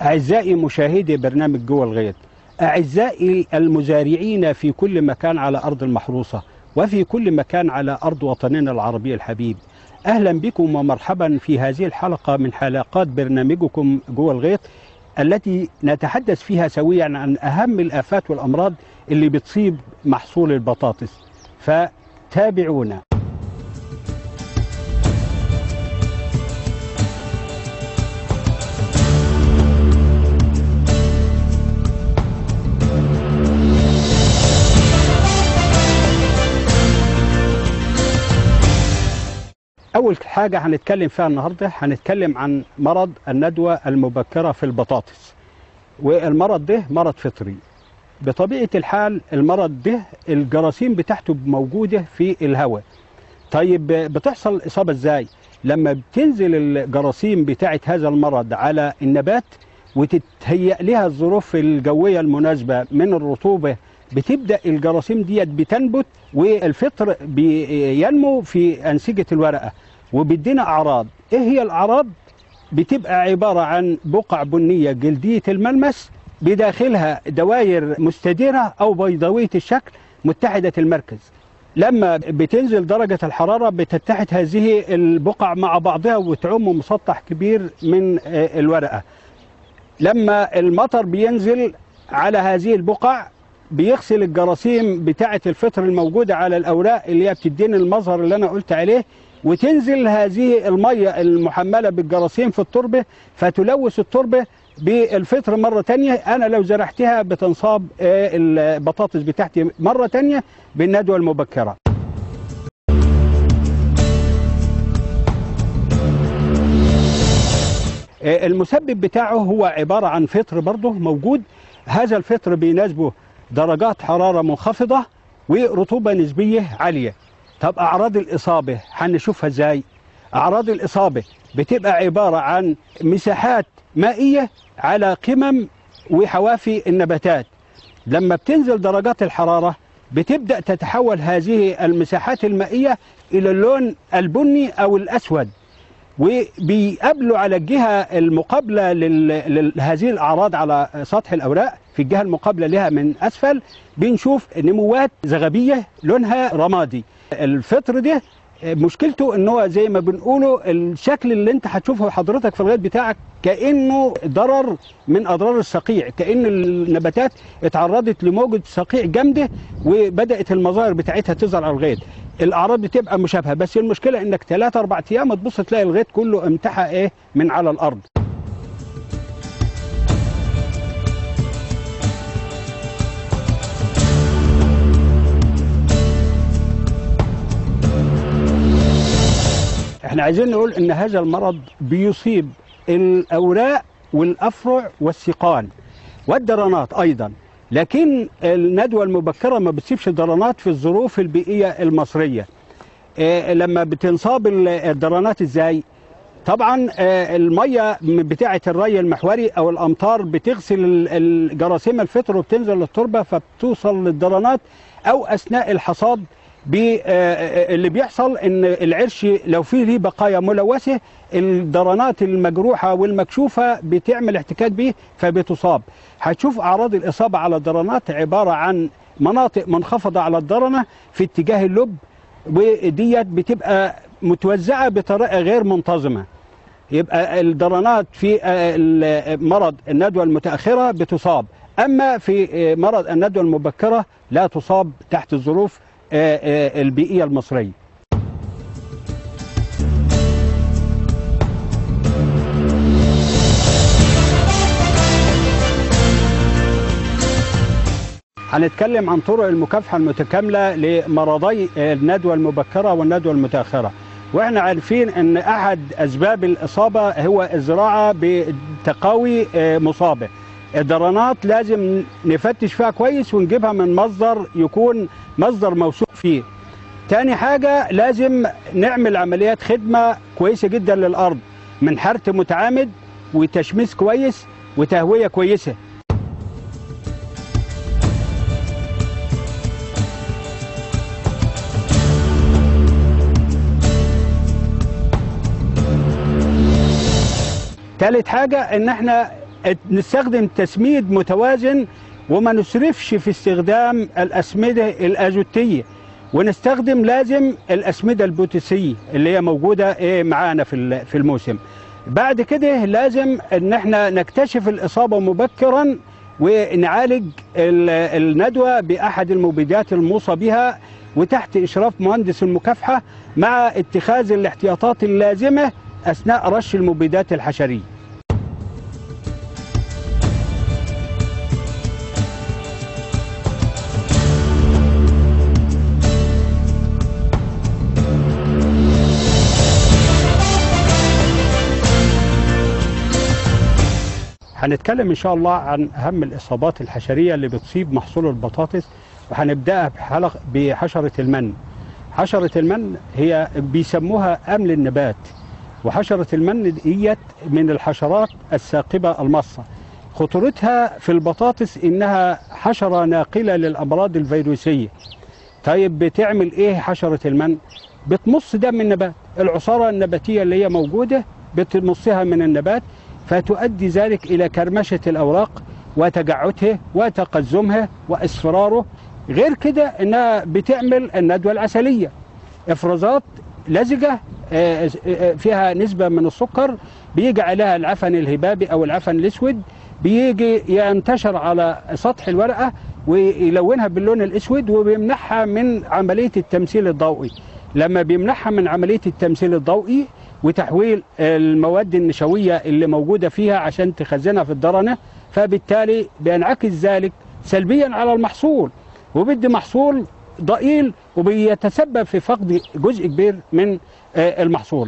أعزائي مشاهدي برنامج جوه الغيط أعزائي المزارعين في كل مكان على أرض المحروسة وفي كل مكان على أرض وطننا العربي الحبيب أهلا بكم ومرحبا في هذه الحلقة من حلقات برنامجكم جوه الغيط التي نتحدث فيها سويا عن أهم الآفات والأمراض اللي بتصيب محصول البطاطس فتابعونا أول حاجة هنتكلم فيها النهاردة هنتكلم عن مرض الندوة المبكرة في البطاطس والمرض ده مرض فطري بطبيعة الحال المرض ده الجراثيم بتاعته موجودة في الهواء طيب بتحصل إصابة إزاي؟ لما بتنزل الجراثيم بتاعة هذا المرض على النبات وتتهيأ لها الظروف الجوية المناسبة من الرطوبة بتبدأ الجراثيم ديت بتنبت والفطر بينمو في أنسجة الورقة وبيدينا أعراض إيه هي الأعراض؟ بتبقى عبارة عن بقع بنية جلدية الملمس بداخلها دوائر مستديرة أو بيضاوية الشكل متحدة المركز لما بتنزل درجة الحرارة بتتحد هذه البقع مع بعضها وتعم مسطح كبير من الورقة لما المطر بينزل على هذه البقع بيغسل الجراثيم بتاعة الفطر الموجودة على الأوراق اللي هي بتديني المظهر اللي أنا قلت عليه وتنزل هذه المية المحملة بالجراثيم في التربة فتلوث التربة بالفطر مرة تانية أنا لو زرعتها بتنصاب البطاطس بتاعتي مرة تانية بالندوة المبكرة المسبب بتاعه هو عبارة عن فطر برضه موجود هذا الفطر بيناسبه درجات حرارة منخفضة ورطوبة نسبية عالية طب أعراض الإصابة هنشوفها إزاي أعراض الإصابة بتبقى عبارة عن مساحات مائية على قمم وحوافي النباتات لما بتنزل درجات الحرارة بتبدأ تتحول هذه المساحات المائية إلى اللون البني أو الأسود وبيقابلوا على الجهة المقابلة لهذه الأعراض على سطح الأوراق في الجهة المقابلة لها من أسفل بنشوف نموات زغبية لونها رمادي الفطر ده مشكلته ان هو زي ما بنقوله الشكل اللي انت هتشوفه حضرتك في الغيط بتاعك كانه ضرر من اضرار الصقيع كان النباتات اتعرضت لموجه صقيع جامده وبدات المظاهر بتاعتها تظهر على الغيط الاعراض بتبقى مشابهه بس المشكله انك 3 4 ايام تبص تلاقي الغيط كله امتحى ايه من على الارض احنا عايزين نقول ان هذا المرض بيصيب الاوراق والافرع والسيقان والدرانات ايضا لكن الندوه المبكره ما بتصيبش درانات في الظروف البيئيه المصريه اه لما بتنصاب الدرانات ازاي طبعا اه الميه بتاعه الري المحوري او الامطار بتغسل الجراثيم الفطر وبتنزل للتربه فبتوصل للدرانات او اثناء الحصاد اللي بيحصل ان العرش لو فيه ليه بقايا ملوثه الدرانات المجروحه والمكشوفه بتعمل احتكاك بيه فبتصاب هتشوف اعراض الاصابه على الدرانات عباره عن مناطق منخفضه على الدرنه في اتجاه اللب وديت بتبقى متوزعه بطريقه غير منتظمه يبقى الدرانات في مرض الندوه المتاخره بتصاب اما في مرض الندوه المبكره لا تصاب تحت الظروف البيئية المصرية هنتكلم عن طرق المكافحة المتكاملة لمرضي الندوة المبكرة والندوة المتأخرة واحنا عارفين ان احد اسباب الاصابة هو الزراعة بتقاوي مصابة الدرانات لازم نفتش فيها كويس ونجيبها من مصدر يكون مصدر موثوق فيه تاني حاجة لازم نعمل عمليات خدمة كويسة جدا للأرض من حرث متعامد وتشميس كويس وتهوية كويسة تالت حاجة ان احنا نستخدم تسميد متوازن وما نسرفش في استخدام الأسمدة الأزوتية ونستخدم لازم الأسمدة البوتاسية اللي هي موجودة إيه معانا في ال- في الموسم بعد كده لازم ان احنا نكتشف الإصابة مبكرا ونعالج ال- الندوة بأحد المبيدات الموصى بها وتحت إشراف مهندس المكافحة مع اتخاذ الاحتياطات اللازمة أثناء رش المبيدات الحشرية هنتكلم ان شاء الله عن اهم الاصابات الحشريه اللي بتصيب محصول البطاطس وهنبداها بحلق بحشره المن حشره المن هي بيسموها امل النبات وحشره المن ديت من الحشرات الثاقبه المصه خطورتها في البطاطس انها حشره ناقله للامراض الفيروسيه طيب بتعمل ايه حشره المن بتمص دم النبات العصاره النباتيه اللي هي موجوده بتمصها من النبات فتؤدي ذلك الى كرمشه الاوراق وتجعدها وتقزمها واصفراره غير كده انها بتعمل الندوه العسليه افرازات لزجه آه، آه، فيها نسبه من السكر بيجي عليها العفن الهبابي او العفن الاسود بيجي ينتشر على سطح الورقه ويلونها باللون الاسود وبيمنعها من عمليه التمثيل الضوئي لما بيمنعها من عمليه التمثيل الضوئي وتحويل المواد النشويه اللي موجوده فيها عشان تخزنها في الدرنه فبالتالي بينعكس ذلك سلبيا على المحصول وبدي محصول ضئيل وبيتسبب في فقد جزء كبير من آه، المحصول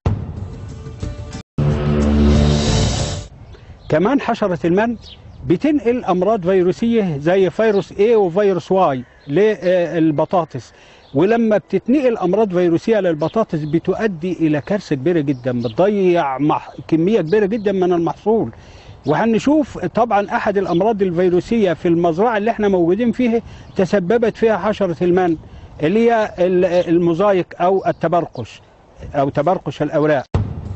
كمان حشرة المن بتنقل أمراض فيروسية زي فيروس A وفيروس Y للبطاطس ولما بتتنقل أمراض فيروسية للبطاطس بتؤدي إلى كارثة كبيرة جدا بتضيع مح... كمية كبيرة جدا من المحصول وهنشوف طبعا أحد الأمراض الفيروسية في المزرعة اللي احنا موجودين فيها تسببت فيها حشرة المن اللي هي ال- الموزايك أو التبرقش أو تبرقش الأوراق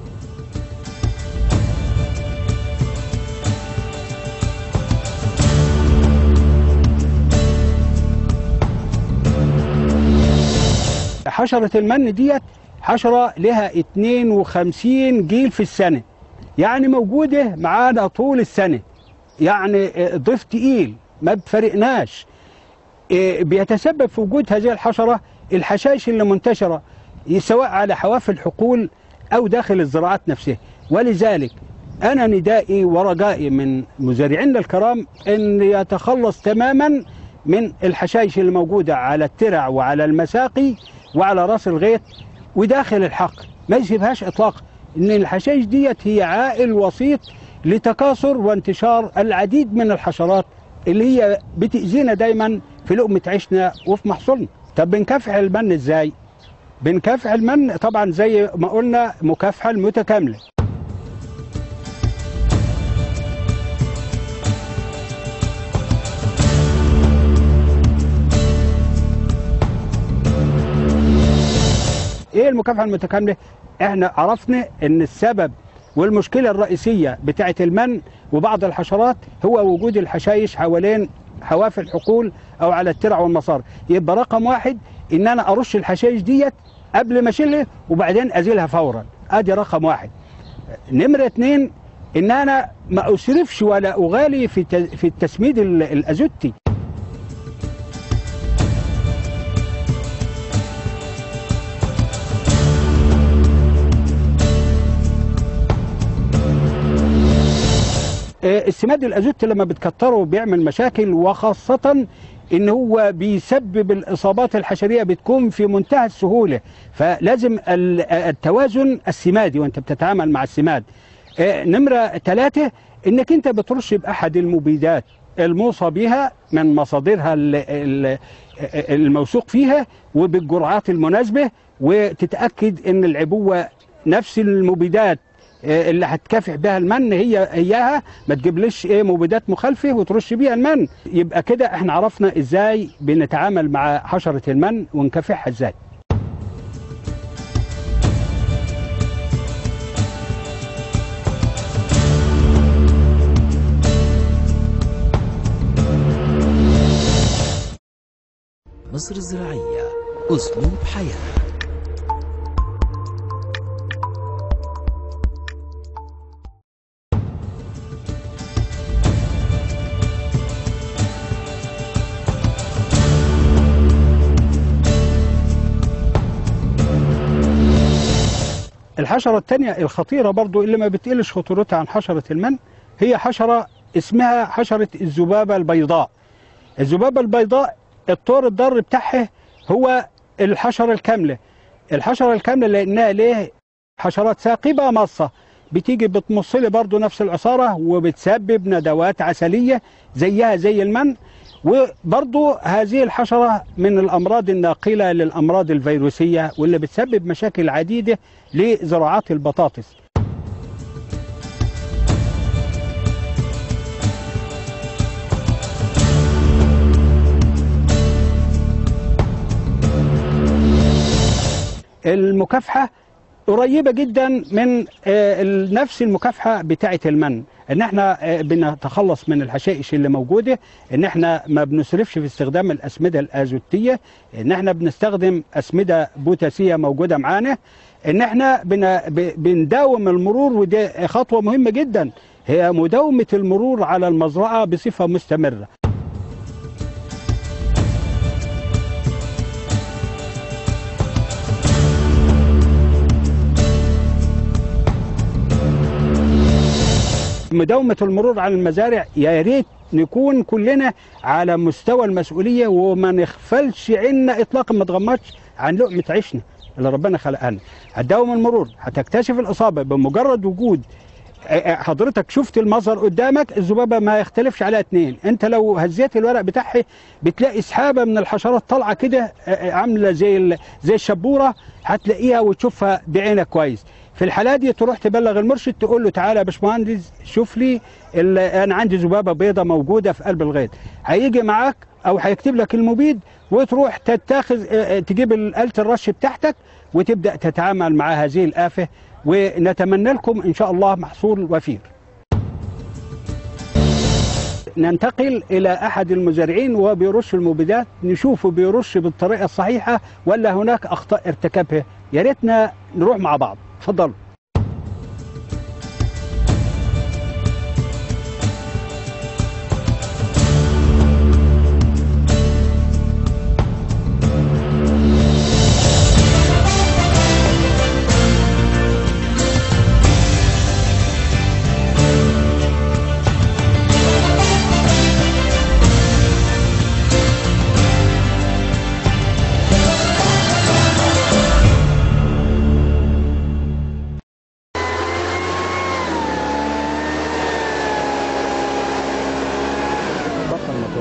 حشرة المن ديت حشرة لها 52 جيل في السنة يعني موجودة معانا طول السنة يعني ضيف تقيل ما بفرقناش إيه، بيتسبب في وجود هذه الحشرة الحشائش اللي منتشرة سواء على حواف الحقول أو داخل الزراعات نفسها ولذلك أنا ندائي ورجائي من مزارعينا الكرام أن يتخلص تماما من الحشائش اللي موجودة على الترع وعلى المساقي وعلى راس الغيط وداخل الحقل ما يسيبهاش إطلاقا إن الحشائش ديت هي عائل وسيط لتكاثر وانتشار العديد من الحشرات اللي هي بتأذينا دايما في لقمة عيشنا وفي محصولنا طب بنكافح المن ازاي بنكافح المن طبعا زي ما قلنا مكافحة المتكاملة ايه المكافحة المتكاملة احنا عرفنا ان السبب والمشكلة الرئيسية بتاعة المن وبعض الحشرات هو وجود الحشائش حوالين حواف الحقول او على الترع والمصار يبقى رقم واحد ان انا ارش الحشائش ديت قبل ما اشيلها وبعدين ازيلها فورا ادي رقم واحد نمرة اتنين ان انا ما اسرفش ولا اغالي في ت- في التسميد ال- الازوتي آه، السماد الازوت لما بتكتره بيعمل مشاكل وخاصه ان هو بيسبب الاصابات الحشريه بتكون في منتهى السهوله فلازم ال- التوازن السمادي وانت بتتعامل مع السماد آه، نمره ثلاثه انك انت بترش باحد المبيدات الموصى بها من مصادرها ال- ال- الموثوق فيها وبالجرعات المناسبه وتتاكد ان العبوه نفس المبيدات آه، اللي هتكافح بها المن هي اياها ما تجيبليش ايه مبيدات مخالفه وترش بيها المن يبقى كده احنا عرفنا ازاي بنتعامل مع حشره المن ونكافحها ازاي مصر الزراعية أسلوب حياة الحشرة التانية الخطيرة برضو اللي ما بتقلش خطورتها عن حشرة المن هي حشرة اسمها حشرة الذبابة البيضاء الذبابة البيضاء الطور الضار بتاعها هو الحشرة الكاملة الحشرة الكاملة لأنها ليه حشرات ثاقبة مصة بتيجي بتمص لي برضو نفس العصارة وبتسبب ندوات عسلية زيها زي المن وبرضو هذه الحشرة من الأمراض الناقلة للأمراض الفيروسية واللي بتسبب مشاكل عديدة لزراعات البطاطس المكافحة قريبة جدا من آه، نفس المكافحة بتاعة المن ان احنا آه، بنتخلص من الحشائش اللي موجودة ان احنا ما بنسرفش في استخدام الاسمدة الازوتية ان احنا بنستخدم اسمدة بوتاسية موجودة معانا ان احنا بن- ب- بنداوم المرور ودي خطوة مهمة جدا هي مداومة المرور على المزرعة بصفة مستمرة مداومة المرور على المزارع يا ريت نكون كلنا على مستوى المسؤولية وما نغفلش عنا إطلاقا ما تغمضش عن لقمة عيشنا اللي ربنا خلقها لنا هتداوم المرور هتكتشف الإصابة بمجرد وجود آه، آه، حضرتك شفت المظهر قدامك الذبابة ما يختلفش عليها اتنين انت لو هزيت الورق بتاعها بتلاقي سحابة من الحشرات طالعة كده آه، آه، عاملة زي ال- زي الشبورة هتلاقيها وتشوفها بعينك كويس في الحالة دي تروح تبلغ المرشد تقول له تعالى يا باشمهندس شوف لي ال- انا عندي ذبابه بيضه موجوده في قلب الغيط هيجي معاك او هيكتب لك المبيد وتروح تتاخذ اه، اه، تجيب آلة الرش بتاعتك وتبدا تتعامل مع هذه الافه ونتمنى لكم ان شاء الله محصول وفير. ننتقل الى احد المزارعين وهو بيرش المبيدات نشوفه بيرش بالطريقه الصحيحه ولا هناك اخطاء ارتكبها يا ريتنا نروح مع بعض اتفضلوا بطل موتور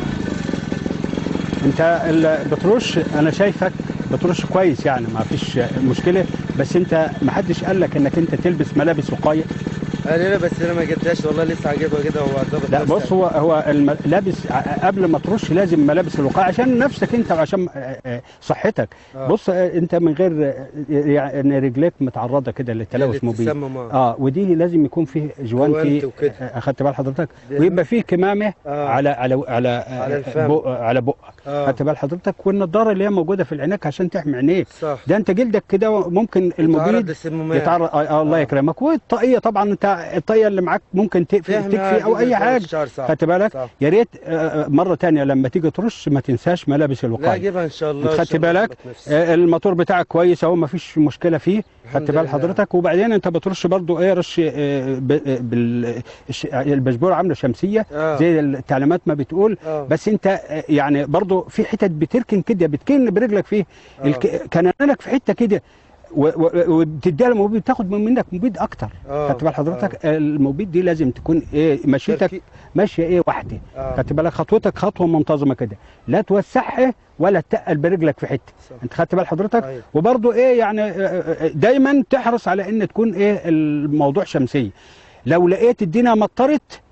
انت ال- بترش انا شايفك بترش كويس يعني ما فيش مشكله بس انت ما حدش قال لك انك انت تلبس ملابس وقايه انا لا بس انا ما جبتهاش والله لسه هجيبها كده وهظبط لا نفسي. بص هو هو الم- لابس ع- قبل ما ترش لازم ملابس الوقايه عشان نفسك انت وعشان آه، آه، صحتك آه. بص آه، انت من غير آه، يعني رجليك متعرضه كده للتلوث مبيد للتسمم، آه. اه ودي لازم يكون فيه جوانتي جوانتي وكده. آه، اخدت بال حضرتك ده- ويبقى فيه كمامه آه. على على على على الفم. بق على بقك آه. خدت بال حضرتك والنضاره اللي هي موجوده في العينيك عشان تحمي عينيك صح ده انت جلدك كده ممكن المبيد للسمومات يتعرض آه آه الله آه. يكرمك والطاقيه طبعا انت الطاقيه اللي معاك ممكن تقفل تحمي تكفي او عادي اي من حاجه الشعر، صح. خدت بالك صح. يا ريت آه، مره تانية لما تيجي ترش ما تنساش ملابس لا الوقايه اجيبها ان شاء الله انت إن خدت شاء الله بالك أظبط نفسي. آه، الموتور بتاعك كويس اهو ما فيش مشكله فيه الحمد خدت بال لله. حضرتك وبعدين انت بترش برضو ايه رش آه، ب- آه، بال الش- البشبوره عامله شمسيه آه. زي التعليمات ما بتقول آه. بس انت آه، يعني برضو في حتت بتركن كده بتكن برجلك فيه آه. الك- كنانك في حته كده و- و- وبتديها المبيد بتاخد من منك مبيد اكتر آه. خدت بال حضرتك المبيد دي لازم تكون ايه مشيتك تركي- ماشيه ايه واحده آه. خدت بالك خطوتك خطوه منتظمه كده لا توسعها ولا تقل برجلك في حته صح. انت خدت بال حضرتك أيوة. وبرضو ايه يعني آه، آه، دايما تحرص على ان تكون ايه الموضوع شمسيه لو لقيت الدنيا مطرت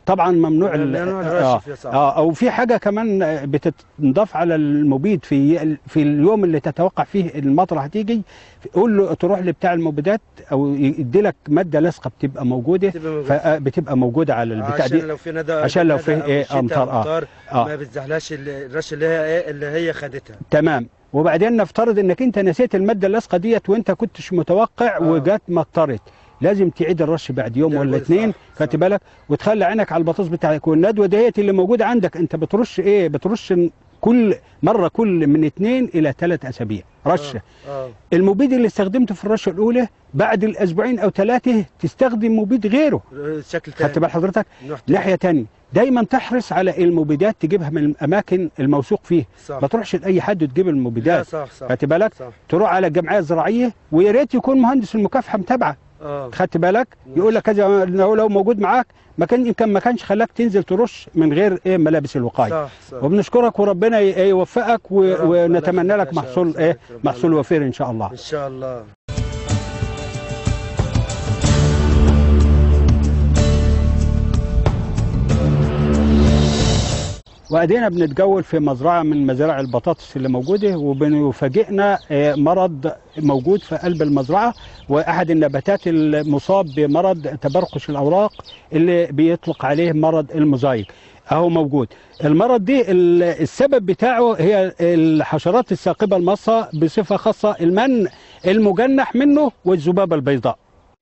طبعا ممنوع ال- ممنوع الرش آه فيه صح. آه او في حاجه كمان بتنضاف على المبيد في في اليوم اللي تتوقع فيه المطره هتيجي قول له تروح لبتاع المبيدات او يدي لك ماده لاصقه بتبقى موجوده بتبقى موجودة. فبتبقى موجوده على البتاع عشان دي لو في ندى عشان لو ندى فيه أو إيه شتاء أمطار، آه. أمطار آه. ما بتزحلقش ال- الرش اللي هي ايه اللي هي خدتها تمام وبعدين نفترض انك انت نسيت الماده اللاصقه ديت وانت كنتش متوقع آه. وجات مطرت لازم تعيد الرش بعد يوم ده ولا كويس، اتنين صح، خدت صح. بالك وتخلي عينك على البطاطس بتاعك والندوه ديت اللي موجوده عندك انت بترش ايه بترش كل مره كل من اتنين الى ثلاث اسابيع رشه اه المبيد اللي استخدمته في الرشه الاولى بعد الاسبوعين او ثلاثه تستخدم مبيد غيره شكل تاني خدت بال حضرتك نوع تاني. ناحيه تانية دايما تحرص على المبيدات تجيبها من الاماكن الموثوق فيه صح ما تروحش لاي حد تجيب لا المبيدات صح صح خدت بالك صح تروح على الجمعيه الزراعيه ويا ريت يكون مهندس المكافحه متابعه اه خدت بالك يقول لك كذا لو لو موجود معاك ما كان يمكن ما كانش خلاك تنزل ترش من غير ايه ملابس الوقايه صح صح وبنشكرك وربنا ي- يوفقك و... يا رب، الله ونتمنى يخليك لك يا محصول شباب. ايه ربنا محصول يخليك. وفير ان شاء الله ان شاء الله وادينا بنتجول في مزرعه من مزارع البطاطس اللي موجوده وبيفاجئنا آه، مرض موجود في قلب المزرعه واحد النباتات المصاب بمرض تبرقش الاوراق اللي بيطلق عليه مرض الموزايك اهو موجود المرض دي ال- السبب بتاعه هي الحشرات الثاقبه المصه بصفه خاصه المن المجنح منه والذبابه البيضاء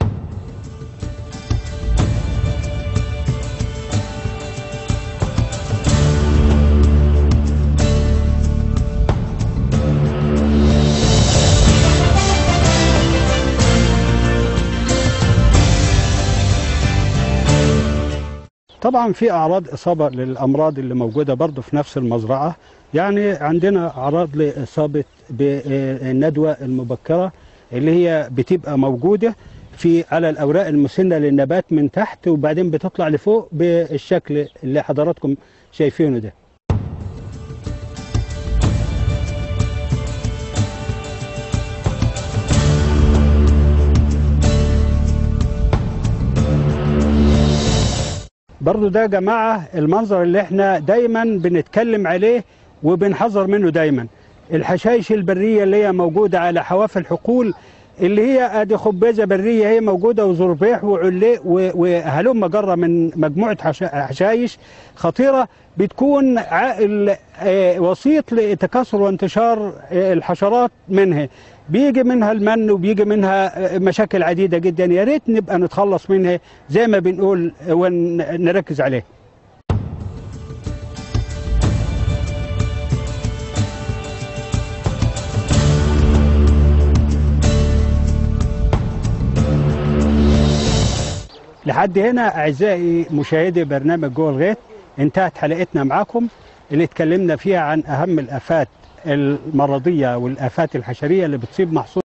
طبعا في اعراض اصابه للامراض اللي موجوده برضه في نفس المزرعه يعني عندنا اعراض لاصابه بالندوه المبكره اللي هي بتبقى موجوده في على الاوراق المسنه للنبات من تحت وبعدين بتطلع لفوق بالشكل اللي حضراتكم شايفينه ده برضو ده يا جماعة المنظر اللي احنا دايما بنتكلم عليه وبنحذر منه دايما الحشائش البرية اللي هي موجودة على حواف الحقول اللي هي ادي خبازة برية هي موجودة وزربيح وعليق و- وهلم جرة من مجموعة حشا- حشائش خطيرة بتكون عائل آه، وسيط لتكاثر وانتشار آه، الحشرات منها بيجي منها المن وبيجي منها آه، مشاكل عديدة جدا يا ريت نبقى نتخلص منها زي ما بنقول آه، ونركز عليه لحد هنا اعزائي مشاهدي برنامج جوه الغيط انتهت حلقتنا معاكم اللي اتكلمنا فيها عن اهم الافات المرضيه والافات الحشريه اللي بتصيب محصول